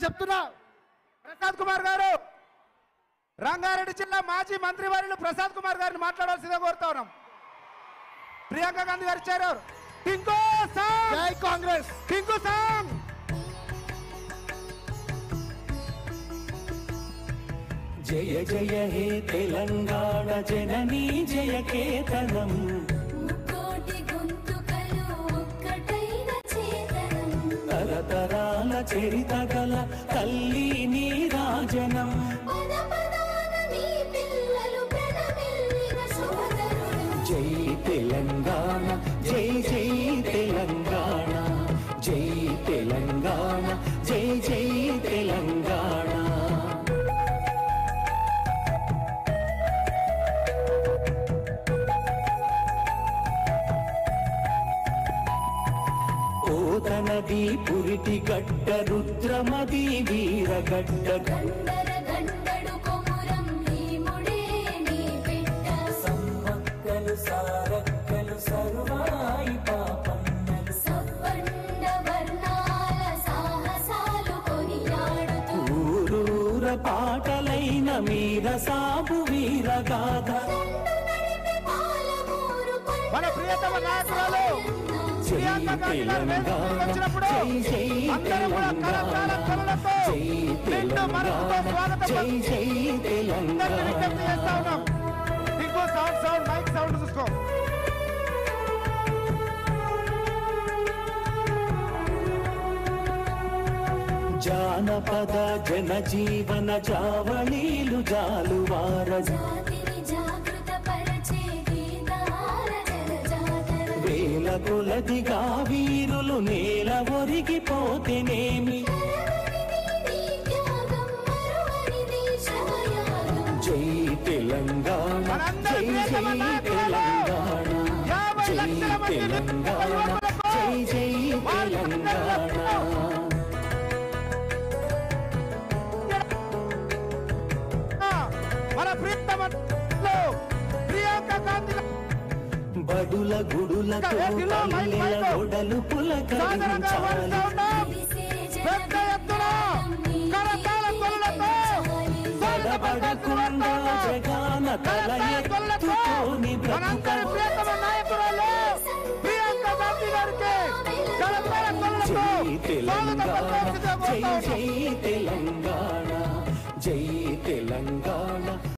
చెప్తున్నా ప్రసాద్ కుమార్ గారు రంగారెడ్డి జిల్లా మాజీ మంత్రి వర్యులు ప్రసాద్ కుమార్ గారిని మాట్లాడాల్సిందే కోరుతా ఉన్నాం ప్రియాంక గాంధీ గారు ఇచ్చారు టింకు సాంగ్ జై కాంగ్రెస్ టింకు సాంగ్ జయ జయ హే తెలంగాణ జననీ జయ కేతనం ముక్కోటి గొంతుకలు ఒక్కటైన చేతనం తరతరాల చరిత గల తల్లి నీ రాజనం పద పదాన నీ పిల్లలు ప్రణమిల్లిన సోదరుడు జై తెలంగాణ జై జై తెలంగాణ జై తెలంగాణ జై జై తెలంగాణ ఓతనది పురిటి గడ్డ రుద్రమది వీరగడ్డ గండర గండడు కొమురం భీముడే నీ బిడ్డ సమ్మక్కలు సారక్కలు సర్వాయి పాపన్నలు సబ్బండ వర్ణాల సాహసాలు కొనియాడుతూ ఊరూర పాటలైన మీర సాబు వీరగాథ దండు నడిపే పాలమూరు మన ప్రియతమ నాయకురాలు జై ప్రియాంక గాంధీ గారు వేదికకు తెలంగాణ వచ్చినప్పుడు జై జై అందరూ కూడా కరతాళ ధ్వనులతో జై నిండు మనసుతో తెలంగాణ స్వాగతం జై జై అందరికీ విజ్ఞప్తి చేస్తా తెలంగాణ ఉన్నాం Tinku sound sound mike sound చూసుకో జానపద జనజీవన జావళీలు జాలువార జాతిని జాగృత పరిచే గీతాల జనజాతర వేల కొలదిగా వీరులు నేల ఒరిగిపోతేనేమి నీ త్యాగం మరువనిది శవయాగం జై తెలంగాణ జై జై తెలంగాణ యాభై జై లక్షల మంది తెలంగాణ జై జై తెలంగాణ మన ప్రియతమ ప్రియాంక గాంధీ గారు బడుల గుడులతో ఏటిలో మైక్ పల్లెల మైక్ గొడలు సాధారణంగా వరుస పులకరించాలి ఉన్నాం పెద్ద ఎత్తున కరతాళ ధ్వనులతో తడబడకుండా జగాన తల ఎత్తుకొని మనందరి బ్రతుక ప్రియతమ నాయకురాలు ప్రియాంక గాంధీ గారికి కరతాళ ధ్వనులతో జై స్వాగతం తెలంగాణ పలకాల్సిందిగా జై కోరుతా జై ఉన్నాం. తెలంగాణ జై తెలంగాణ